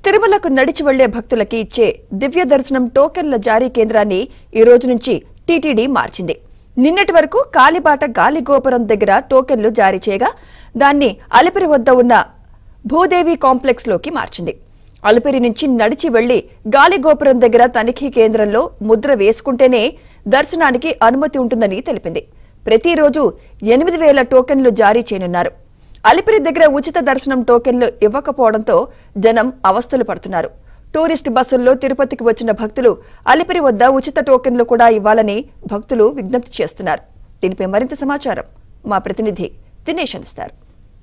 తిరుమలకు నడిచి వెళ్లే భక్తులకి ఇచ్చే దివ్య దర్శనం టోకెన్ల జారీ కేంద్రాన్ని ఈ రోజు నుంచి టీటీడీ మార్చింది నిన్నటి వరకు కాలిబాట గాలిగోపురం దగ్గర టోకెన్లు జారీ చేయగా దాన్ని అలిపిరి వద్ద ఉన్న భూదేవి కాంప్లెక్స్ లోకి మార్చింది అలిపిరి నుంచి నడిచి వెళ్లి గాలిగోపురం దగ్గర తనిఖీ కేంద్రంలో ముద్ర వేసుకుంటేనే దర్శనానికి అనుమతి ఉంటుందని తెలిపింది ప్రతిరోజు ఎనిమిది వేల టోకెన్లు జారీ చేయనున్నారు అలిపిరి దగ్గర ఉచిత దర్శనం టోకెన్లు ఇవ్వకపోవడంతో జనం అవస్థలు పడుతున్నారు టూరిస్ట్ బస్సుల్లో తిరుపతికి వచ్చిన భక్తులు అలిపిరి వద్ద ఉచిత టోకెన్లు కూడా ఇవ్వాలని భక్తులు విజ్ఞప్తి చేస్తున్నారు దీనిపై మరింత సమాచారం మా ప్రతినిధి దినేష్ అందిస్తారు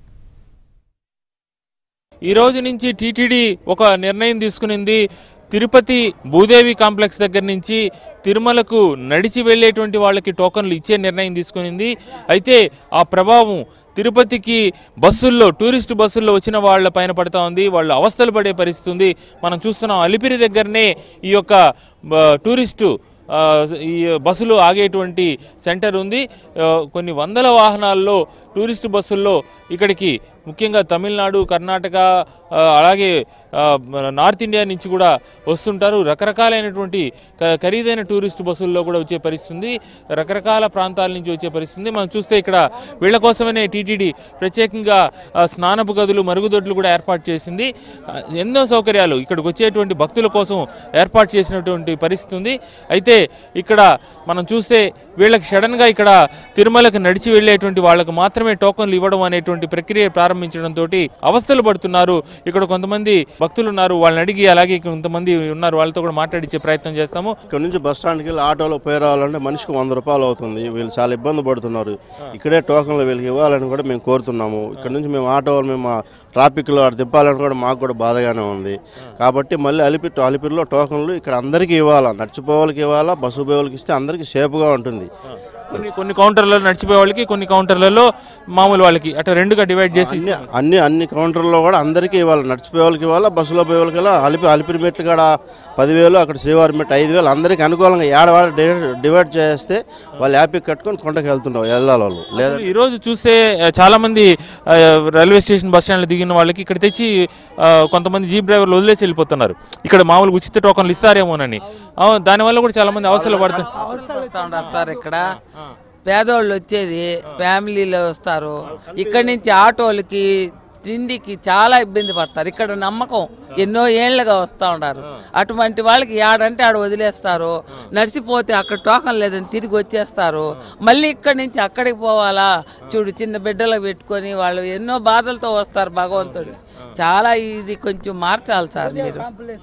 ఈ రోజు నుంచి టీటీడీ ఒక నిర్ణయం తీసుకునింది తిరుపతి భూదేవి కాంప్లెక్స్ దగ్గర నుంచి తిరుమలకు నడిచి వెళ్ళేటువంటి వాళ్ళకి టోకన్లు ఇచ్చే నిర్ణయం తీసుకునింది అయితే ఆ ప్రభావం తిరుపతికి బస్సుల్లో టూరిస్ట్ బస్సుల్లో వచ్చిన వాళ్ళ పైన పడతా ఉంది వాళ్ళు అవస్థలు పడే పరిస్థితి ఉంది మనం చూస్తున్నాం అలిపిరి దగ్గరనే ఈ యొక్క ఆ, టూరిస్టు ఆ, ఈ బస్సులు ఆగేటువంటి సెంటర్ ఉంది ఆ, కొన్ని వందల వాహనాల్లో టూరిస్ట్ బస్సుల్లో ఇక్కడికి ముఖ్యంగా తమిళనాడు కర్ణాటక ఆ, అలాగే ఆ, మన నార్త్ ఇండియా నుంచి కూడా వస్తుంటారు రకరకాలైనటువంటి క- ఖరీదైన టూరిస్ట్ బస్సుల్లో కూడా వచ్చే పరిస్థితి ఉంది రకరకాల ప్రాంతాల నుంచి వచ్చే పరిస్థితి ఉంది మనం చూస్తే ఇక్కడ వీళ్ళ కోసమనే టీటీడీ ప్రత్యేకంగా ఆ, స్నానపు గదులు మరుగుదొడ్లు కూడా ఏర్పాటు చేసింది ఆ, ఎన్నో సౌకర్యాలు ఇక్కడికి వచ్చేటువంటి భక్తుల కోసం ఏర్పాటు చేసినటువంటి పరిస్థితి ఉంది అయితే ఇక్కడ మనం చూస్తే వీళ్ళకి సడన్గా ఇక్కడ తిరుమలకు నడిచి వెళ్ళేటువంటి వాళ్ళకు మాత్రమే టోకన్లు ఇవ్వడం అనేటువంటి ప్రక్రియ ప్రారంభించడంతో అవస్థలు పడుతున్నారు ఇక్కడ కొంతమంది భక్తులు ఉన్నారు వాళ్ళని అడిగి అలాగే కొంతమంది ఉన్నారు వాళ్ళతో కూడా మాట్లాడించే ప్రయత్నం చేస్తాము ఇక్కడ నుంచి బస్ స్టాండ్కి వెళ్ళి ఆటోలో పోయి రావాలంటే మనిషికి వంద రూపాయలు అవుతుంది వీళ్ళు చాలా ఇబ్బంది పడుతున్నారు ఇక్కడే టోకన్లు వీళ్ళకి ఇవ్వాలని కూడా మేము కోరుతున్నాము ఇక్కడ నుంచి మేము ఆటో వాళ్ళు మేము ఆ ట్రాఫిక్లో అటు తిప్పాలని కూడా మాకు కూడా బాధగానే ఉంది కాబట్టి మళ్ళీ అలిపి అలిపిరిలో టోకన్లు ఇక్కడ అందరికీ ఇవ్వాలా నడిచిపోవాళ్ళకి ఇవ్వాలా బస్సు పోయే వాళ్ళకి ఇస్తే అందరికీ సేఫ్గా ఉంటుంది కొన్ని కొన్ని కౌంటర్లలో నడిచిపోయే వాళ్ళకి కొన్ని కౌంటర్లలో మామూలు వాళ్ళకి అటు రెండుగా డివైడ్ చేసి అన్ని అన్ని అన్ని కౌంటర్లో కూడా అందరికీ ఇవ్వాలి నడిచిపోయే వాళ్ళకి ఇవ్వాలా బస్సులో పోయే వాళ్ళకి ఇవ్వాలా అలిపి అలిపిరి మెట్లు కాడ పదివేలు అక్కడ శ్రీవారి మెట్లు ఐదు వేలు అందరికీ అనుకూలంగా ఏడవాడ డివైడ్ చేస్తే వాళ్ళు యాపిక్ కట్టుకొని కొండకి వెళ్తుంటారు వెళ్ళాలి వాళ్ళు లేదా ఈ రోజు చూస్తే ఆ, చాలా మంది ఆ, రైల్వే స్టేషన్ బస్ స్టాండ్లో దిగిన వాళ్ళకి ఇక్కడ తెచ్చి ఆ, కొంతమంది జీప్ డ్రైవర్లు వదిలేసి వెళ్ళిపోతున్నారు ఇక్కడ మామూలుగా ఉచిత టోకన్లు ఇస్తారేమోనని ఆ, దానివల్ల కూడా చాలా మంది అవసరం పడుతున్నారు అవస్థపడతా ఉంటారు సార్ ఇక్కడ పేదోళ్ళు వచ్చేది ఫ్యామిలీలో వస్తారు ఇక్కడి నుంచి ఆటోలకి తిండికి చాలా ఇబ్బంది పడతారు ఇక్కడ నమ్మకం ఎన్నో ఏళ్ళగా వస్తూ ఉంటారు అటువంటి వాళ్ళకి ఆడంటే ఆడ వదిలేస్తారు నడిచిపోతే అక్కడ టోకన్ లేదని తిరిగి వచ్చేస్తారు మళ్ళీ ఇక్కడి నుంచి అక్కడికి పోవాలా చూడు చిన్న బిడ్డలకు పెట్టుకొని వాళ్ళు ఎన్నో బాధలతో వస్తారు భగవంతుడు చాలా ఇది కొంచెం మార్చాలి సార్ మీరు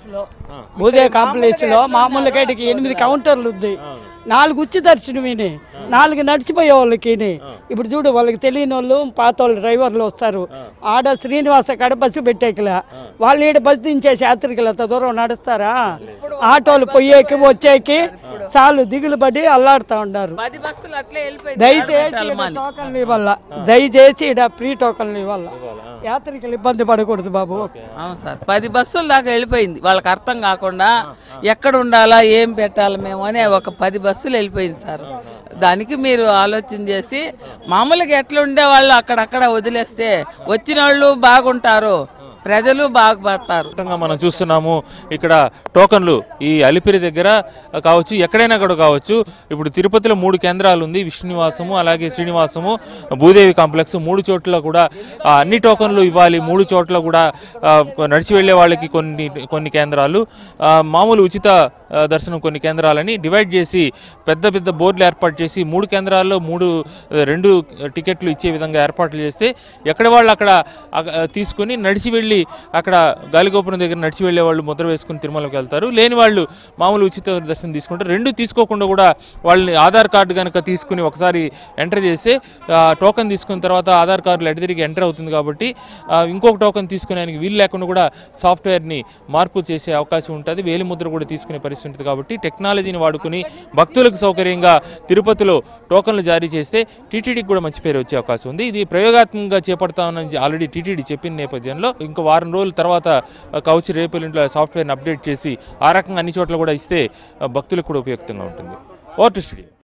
ఉదయ కాంప్లెక్స్ లో మామూలు గడికి ఎనిమిది కౌంటర్లు ఉంది నాలుగు ఉచ్చి దర్శనమేని నాలుగు నడిచిపోయే వాళ్ళకి ఇప్పుడు చూడు వాళ్ళకి తెలియని వాళ్ళు పాత వాళ్ళు డ్రైవర్లు వస్తారు ఆడ శ్రీనివాస కాడ బస్సు పెట్టేకలా వాళ్ళు ఈడ బస్సు దించేసి యాత్రికులు అంత దూరం నడుస్తారా ఆటోలు పోయేకి వచ్చేకి చాలు దిగులు పడి అల్లాడుతూ ఉన్నారు పది బస్సులు అట్లే వెళ్ళిపోయి దయచేసి ఈడ టోకన్లు ఇవ్వాల దయచేసి ఈడ ఫ్రీ టోకన్లు ఇవ్వాల యాత్రికులు ఇబ్బంది పడకూడదు బాబు అవును సార్ పది బస్సుల దాకా వెళ్ళిపోయింది వాళ్ళకి అర్థం కాకుండా ఎక్కడ ఉండాలా ఏం పెట్టాలి మేము అనే ఒక పది బస్సులు వెళ్ళిపోయింది సార్ దానికి మీరు ఆలోచన చేసి మామూలుగా ఎట్లా ఉండేవాళ్ళు అక్కడక్కడ వదిలేస్తే వచ్చిన వాళ్ళు బాగుంటారు ప్రజలు బాగుపడతారు మొత్తంగా మనం చూస్తున్నాము ఇక్కడ టోకన్లు ఈ అలిపిరి దగ్గర కావచ్చు ఎక్కడైనా కూడా కావచ్చు ఇప్పుడు తిరుపతిలో మూడు కేంద్రాలు ఉంది విష్ణునివాసము అలాగే శ్రీనివాసము భూదేవి కాంప్లెక్స్ మూడు చోట్ల కూడా ఆ, అన్ని టోకన్లు ఇవ్వాలి మూడు చోట్ల కూడా ఆ, నడిచి వెళ్ళే వాళ్ళకి కొన్ని కొన్ని కేంద్రాలు ఆ, మామూలు ఉచిత ఆ, దర్శనం కొన్ని కేంద్రాలని డివైడ్ చేసి పెద్ద పెద్ద బోర్డులు ఏర్పాటు చేసి మూడు కేంద్రాల్లో మూడు ఆ, రెండు టికెట్లు ఇచ్చే విధంగా ఏర్పాట్లు చేస్తే ఎక్కడ వాళ్ళు అక్కడ అగ- తీసుకుని నడిచి వెళ్ళి అక్కడ గాలిగోపురం దగ్గర నడిచి వెళ్ళే వాళ్ళు ముద్ర వేసుకుని తిరుమలకి వెళ్తారు లేని వాళ్ళు మామూలు ఉచిత దర్శనం తీసుకుంటారు రెండు తీసుకోకుండా కూడా వాళ్ళని ఆధార్ కార్డు కనుక తీసుకుని ఒకసారి ఎంటర్ చేస్తే ఆ, టోకెన్ తీసుకున్న తర్వాత ఆధార్ కార్డులో ఎడతిరిగి ఎంటర్ అవుతుంది కాబట్టి ఆ, ఇంకొక టోకెన్ తీసుకునేందుకు వీలు లేకుండా కూడా సాఫ్ట్వేర్ని మార్పు చేసే అవకాశం ఉంటుంది వేలి ముద్ర కూడా తీసుకునే పరిస్థితి ఉంటుంది కాబట్టి టెక్నాలజీని వాడుకుని భక్తులకు సౌకర్యంగా తిరుపతిలో టోకన్లు జారీ చేస్తే టీటీడీకి కూడా మంచి పేరు వచ్చే అవకాశం ఉంది ఇది ప్రయోగాత్మకంగా చేపడతామని ఆల్రెడీ టీటీడీ చెప్పిన నేపథ్యంలో ఇంకో వారం రోజుల తర్వాత ఆ, కావచ్చు రేపు ఎల్లుండిలో సాఫ్ట్వేర్ని అప్డేట్ చేసి ఆ రకంగా అన్ని చోట్ల కూడా ఇస్తే ఆ, భక్తులకు కూడా ఉపయుక్తంగా ఉంటుంది ఓటు స్టూడియో